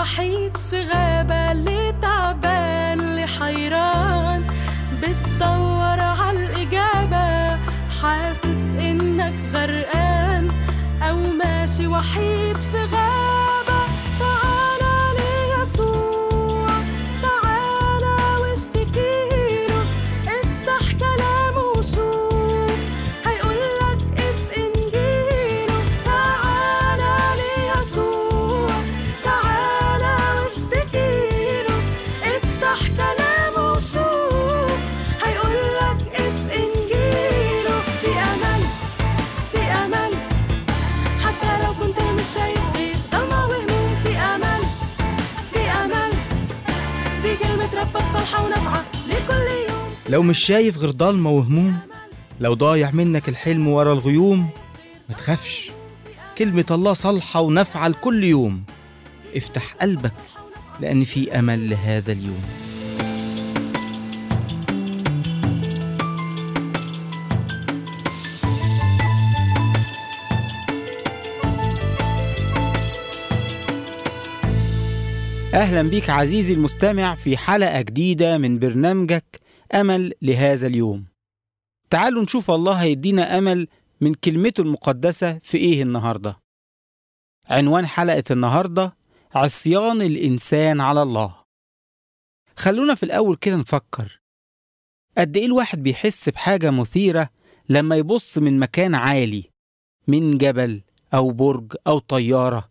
وحيد في غابة اللي تعبان اللي حيران بتدور عالإجابة حاسس إنك غرقان أو ماشي وحيد في غابة تعالى ليسوع تعالى واشتكيله افتح كلامه وشوف هيقولك اف انجيله تعالى ليسوع تعالى واشتكيله افتح كلامه وشوف هيقولك اف انجيله في امل في امل حتى لو كنت مش شايف غير ضلمة وهموم في امل في امل دي كلمة ربك صالحة ونافعة لكل يوم لو مش شايف غير ضلمة وهموم لو ضايع منك الحلم ورا الغيوم ما تخافش كلمة الله صالحة ونافعة لكل يوم افتح قلبك لأن في أمل لهذا اليوم أهلا بيك عزيزي المستمع في حلقة جديدة من برنامجك أمل لهذا اليوم تعالوا نشوف الله هيدينا أمل من كلمته المقدسة في إيه النهاردة عنوان حلقة النهاردة عصيان الإنسان على الله خلونا في الأول كده نفكر قد إيه الواحد بيحس بحاجة مثيرة لما يبص من مكان عالي من جبل أو برج أو طيارة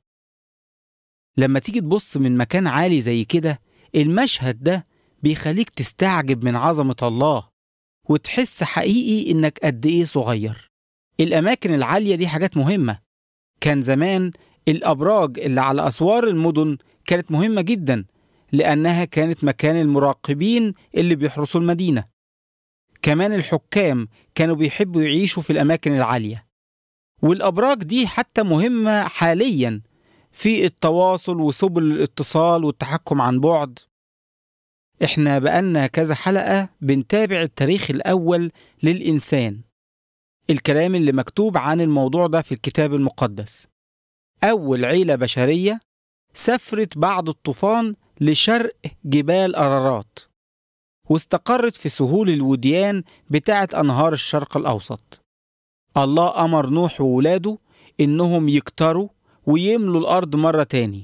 لما تيجي تبص من مكان عالي زي كده المشهد ده بيخليك تستعجب من عظمة الله وتحس حقيقي إنك قد إيه صغير الأماكن العالية دي حاجات مهمة كان زمان الأبراج اللي على أسوار المدن كانت مهمة جدا لأنها كانت مكان المراقبين اللي بيحرسوا المدينة كمان الحكام كانوا بيحبوا يعيشوا في الأماكن العالية والأبراج دي حتى مهمة حاليا في التواصل وسبل الاتصال والتحكم عن بعد احنا بقالنا كذا حلقة بنتابع التاريخ الأول للإنسان الكلام اللي مكتوب عن الموضوع ده في الكتاب المقدس أول عيلة بشرية سافرت بعد الطوفان لشرق جبال أرارات واستقرت في سهول الوديان بتاعة أنهار الشرق الأوسط الله أمر نوح وولاده إنهم يكتروا ويملوا الأرض مرة تاني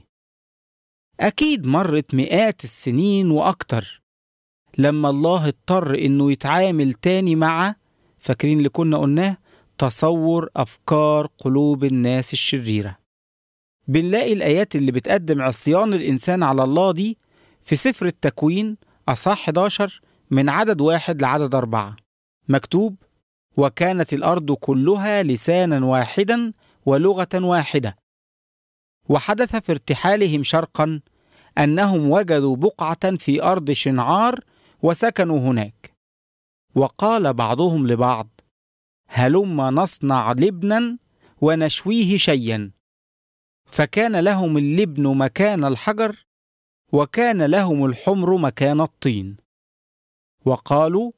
أكيد مرت مئات السنين وأكتر لما الله اضطر إنه يتعامل تاني مع فاكرين اللي كنا قلناه تصور أفكار قلوب الناس الشريرة بنلاقي الآيات اللي بتقدم عصيان الإنسان على الله دي في سفر التكوين أصح 11 من عدد واحد لعدد أربعة مكتوب وكانت الأرض كلها لسانا واحدا ولغة واحدة وحدث في ارتحالهم شرقا انهم وجدوا بقعه في ارض شنعار وسكنوا هناك وقال بعضهم لبعض هلم نصنع لبنا ونشويه شيئا فكان لهم اللبن مكان الحجر وكان لهم الحمر مكان الطين وقالوا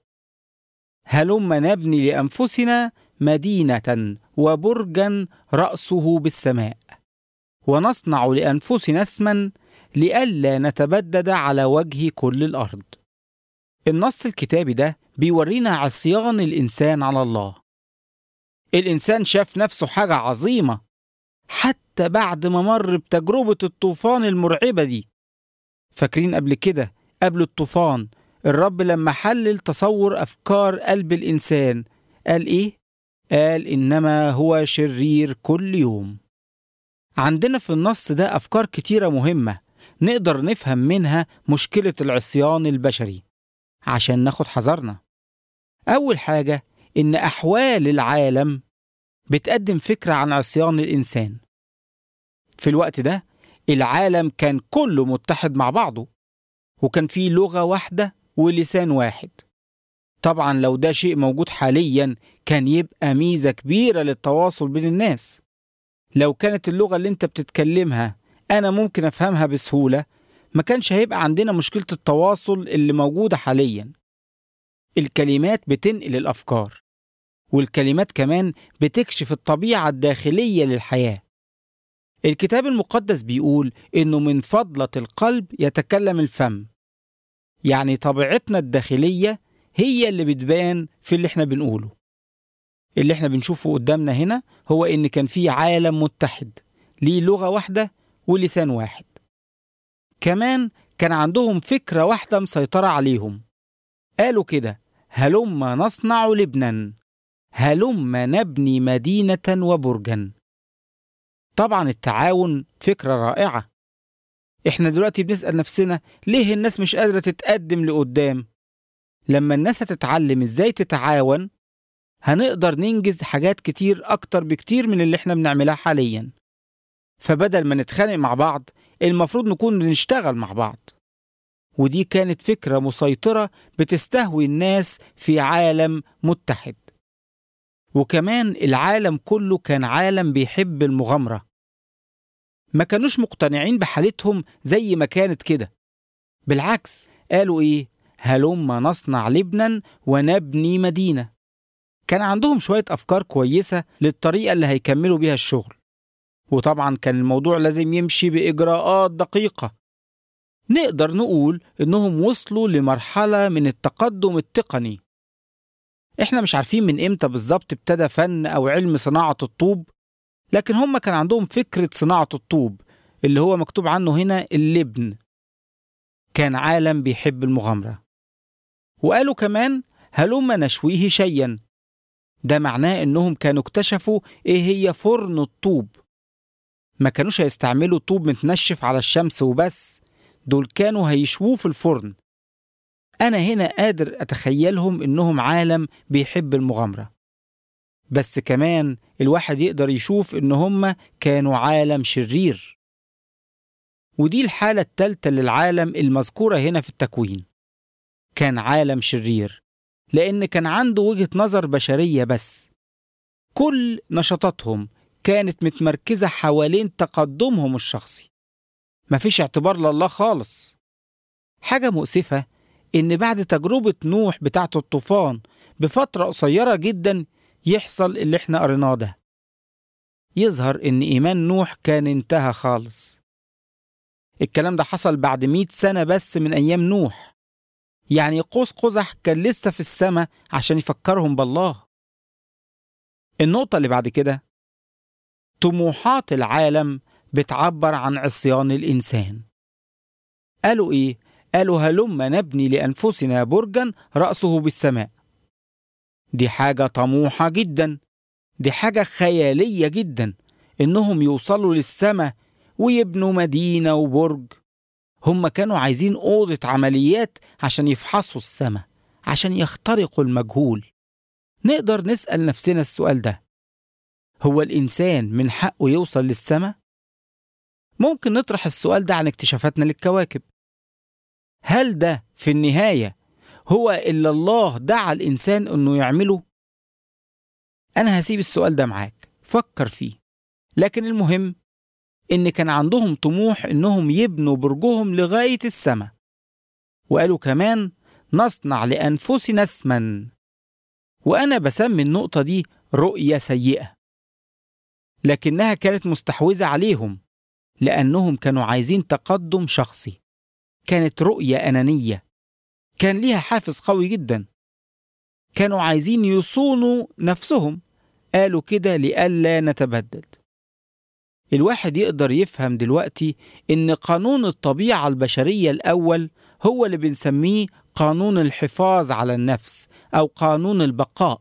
هلم نبني لانفسنا مدينه وبرجا راسه بالسماء ونصنع لانفسنا اسما لئلا نتبدد على وجه كل الارض النص الكتابي ده بيورينا عصيان الانسان على الله الانسان شاف نفسه حاجه عظيمه حتى بعد ما مر بتجربه الطوفان المرعبه دي فاكرين قبل كده قبل الطوفان الرب لما حلل تصور افكار قلب الانسان قال ايه قال انما هو شرير كل يوم عندنا في النص ده أفكار كتيرة مهمة نقدر نفهم منها مشكلة العصيان البشري عشان ناخد حذرنا أول حاجة إن أحوال العالم بتقدم فكرة عن عصيان الإنسان في الوقت ده العالم كان كله متحد مع بعضه وكان فيه لغة واحدة ولسان واحد طبعا لو ده شيء موجود حاليا كان يبقى ميزة كبيرة للتواصل بين الناس لو كانت اللغة اللي انت بتتكلمها أنا ممكن أفهمها بسهولة ما كانش هيبقى عندنا مشكلة التواصل اللي موجودة حاليا الكلمات بتنقل الأفكار والكلمات كمان بتكشف الطبيعة الداخلية للحياة الكتاب المقدس بيقول إنه من فضلة القلب يتكلم الفم يعني طبيعتنا الداخلية هي اللي بتبان في اللي احنا بنقوله اللي احنا بنشوفه قدامنا هنا هو إن كان في عالم متحد ليه لغة واحدة ولسان واحد كمان كان عندهم فكرة واحدة مسيطرة عليهم قالوا كده هلم نصنع لبنا هلم نبني مدينة وبرجا طبعا التعاون فكرة رائعة احنا دلوقتي بنسأل نفسنا ليه الناس مش قادرة تتقدم لقدام لما الناس هتتعلم ازاي تتعاون هنقدر ننجز حاجات كتير أكتر بكتير من اللي احنا بنعملها حاليا فبدل ما نتخانق مع بعض المفروض نكون بنشتغل مع بعض ودي كانت فكرة مسيطرة بتستهوي الناس في عالم متحد وكمان العالم كله كان عالم بيحب المغامرة ما كانوش مقتنعين بحالتهم زي ما كانت كده بالعكس قالوا ايه هلم نصنع لبنا ونبني مدينة كان عندهم شوية أفكار كويسة للطريقة اللي هيكملوا بيها الشغل وطبعا كان الموضوع لازم يمشي بإجراءات دقيقة نقدر نقول إنهم وصلوا لمرحلة من التقدم التقني إحنا مش عارفين من إمتى بالظبط ابتدى فن أو علم صناعة الطوب لكن هم كان عندهم فكرة صناعة الطوب اللي هو مكتوب عنه هنا اللبن كان عالم بيحب المغامرة وقالوا كمان هلم نشويه شيئا ده معناه إنهم كانوا اكتشفوا إيه هي فرن الطوب ما كانوش هيستعملوا طوب متنشف على الشمس وبس دول كانوا هيشووه في الفرن أنا هنا قادر أتخيلهم إنهم عالم بيحب المغامرة بس كمان الواحد يقدر يشوف إن هم كانوا عالم شرير ودي الحالة التالتة للعالم المذكورة هنا في التكوين كان عالم شرير لأن كان عنده وجهة نظر بشرية بس كل نشاطاتهم كانت متمركزة حوالين تقدمهم الشخصي مفيش اعتبار لله خالص حاجة مؤسفة إن بعد تجربة نوح بتاعة الطوفان بفترة قصيرة جدا يحصل اللي احنا قريناه ده يظهر إن إيمان نوح كان انتهى خالص الكلام ده حصل بعد مئة سنة بس من أيام نوح يعني قوس قزح كان لسه في السماء عشان يفكرهم بالله النقطة اللي بعد كده طموحات العالم بتعبر عن عصيان الإنسان قالوا إيه؟ قالوا هلم نبني لأنفسنا برجا رأسه بالسماء دي حاجة طموحة جدا دي حاجة خيالية جدا إنهم يوصلوا للسماء ويبنوا مدينة وبرج هم كانوا عايزين أوضة عمليات عشان يفحصوا السماء عشان يخترقوا المجهول نقدر نسأل نفسنا السؤال ده هو الإنسان من حقه يوصل للسماء؟ ممكن نطرح السؤال ده عن اكتشافاتنا للكواكب هل ده في النهاية هو اللي الله دعا الإنسان إنه يعمله؟ أنا هسيب السؤال ده معاك فكر فيه لكن المهم إن كان عندهم طموح إنهم يبنوا برجهم لغاية السماء وقالوا كمان نصنع لأنفسنا اسما وأنا بسمي النقطة دي رؤية سيئة لكنها كانت مستحوذة عليهم لأنهم كانوا عايزين تقدم شخصي كانت رؤية أنانية كان ليها حافز قوي جدا كانوا عايزين يصونوا نفسهم قالوا كده لئلا نتبدد الواحد يقدر يفهم دلوقتي إن قانون الطبيعة البشرية الأول هو اللي بنسميه قانون الحفاظ على النفس أو قانون البقاء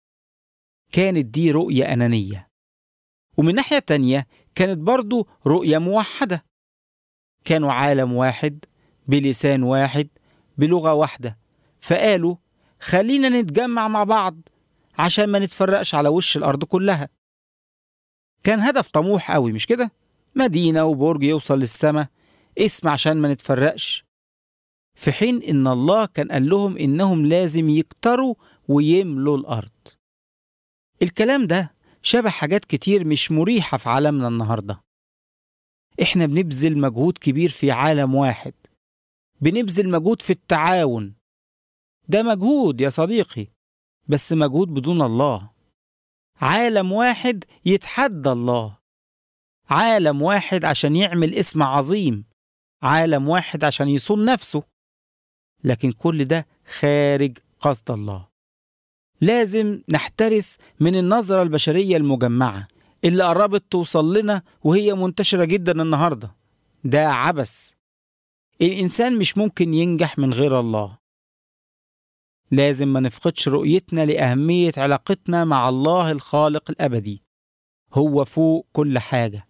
كانت دي رؤية أنانية ومن ناحية تانية كانت برضو رؤية موحدة كانوا عالم واحد بلسان واحد بلغة واحدة فقالوا خلينا نتجمع مع بعض عشان ما نتفرقش على وش الأرض كلها كان هدف طموح قوي مش كده؟ مدينة وبرج يوصل للسماء اسم عشان ما نتفرقش في حين إن الله كان قال لهم إنهم لازم يكتروا ويملوا الأرض الكلام ده شبه حاجات كتير مش مريحة في عالمنا النهاردة إحنا بنبذل مجهود كبير في عالم واحد بنبذل مجهود في التعاون ده مجهود يا صديقي بس مجهود بدون الله عالم واحد يتحدى الله عالم واحد عشان يعمل اسم عظيم عالم واحد عشان يصون نفسه لكن كل ده خارج قصد الله لازم نحترس من النظرة البشرية المجمعة اللي قربت توصل لنا وهي منتشرة جدا النهاردة ده عبث الإنسان مش ممكن ينجح من غير الله لازم ما نفقدش رؤيتنا لأهمية علاقتنا مع الله الخالق الأبدي هو فوق كل حاجة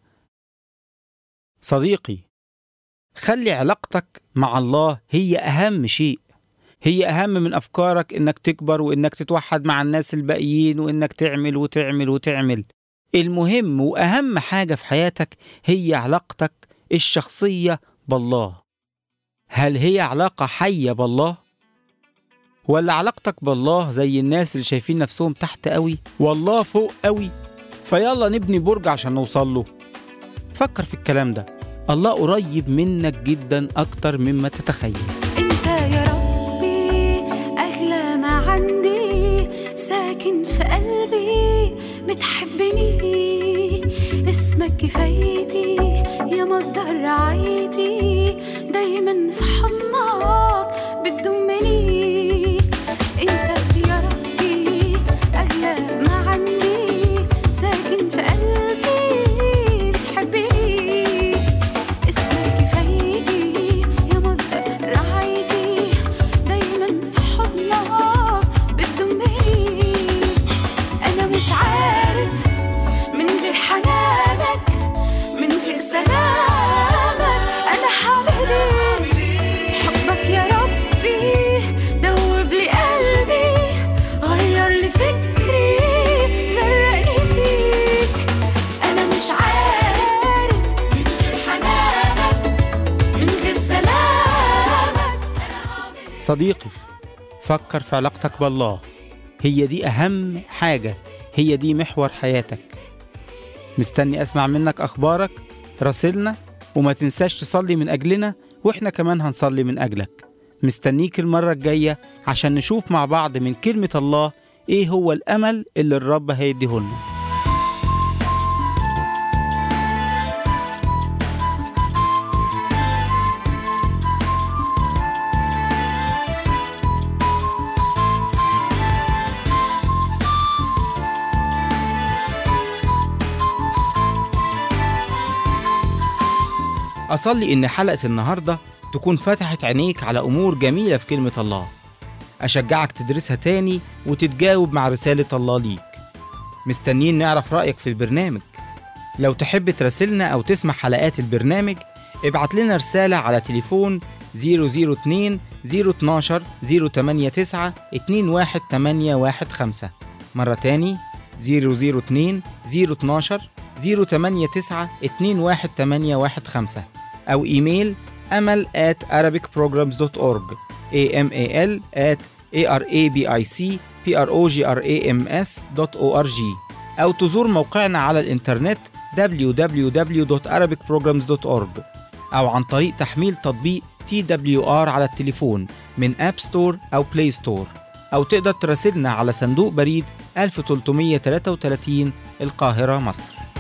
صديقي خلي علاقتك مع الله هي أهم شيء هي أهم من أفكارك إنك تكبر وإنك تتوحد مع الناس الباقيين وإنك تعمل وتعمل وتعمل المهم وأهم حاجة في حياتك هي علاقتك الشخصية بالله هل هي علاقة حية بالله؟ ولا علاقتك بالله زي الناس اللي شايفين نفسهم تحت قوي والله فوق قوي فيلا نبني برج عشان نوصل له فكر في الكلام ده الله قريب منك جدا أكتر مما تتخيل انت يا ربي اغلى ما عندي ساكن في قلبي بتحبني اسمك كفايتي يا مصدر رعايتي دايما في حضنك بتضمني انت يا ربي اغلى ما عندي ساكن في قلبي بتحبني اسمك كفايتي يا مصدر رعايتي دايما في حضنك بتضمني انا مش عارف من غير حنانك من غير سلامك انا هعمل ايه حبك يا ربي دوب لي قلبي غير لي فكري غرقني فيك انا مش عارف من غير حنانك من غير سلامك صديقي فكر في علاقتك بالله هي دي أهم حاجة هي دي محور حياتك مستني أسمع منك أخبارك راسلنا وما تنساش تصلي من أجلنا وإحنا كمان هنصلي من أجلك مستنيك المرة الجاية عشان نشوف مع بعض من كلمة الله إيه هو الأمل اللي الرب هيديهولنا أصلي إن حلقة النهاردة تكون فتحت عينيك على أمور جميلة في كلمة الله أشجعك تدرسها تاني وتتجاوب مع رسالة الله ليك مستنيين نعرف رأيك في البرنامج لو تحب تراسلنا أو تسمع حلقات البرنامج ابعت لنا رسالة على تليفون 002 012 089 21815 مرة تاني 002 012 089 21815 أو إيميل أمل at arabicprograms.org amal at arabicprograms.org أو تزور موقعنا على الإنترنت www.arabicprograms.org أو عن طريق تحميل تطبيق TWR على التليفون من أب ستور أو بلاي ستور أو تقدر تراسلنا على صندوق بريد 1333 القاهرة مصر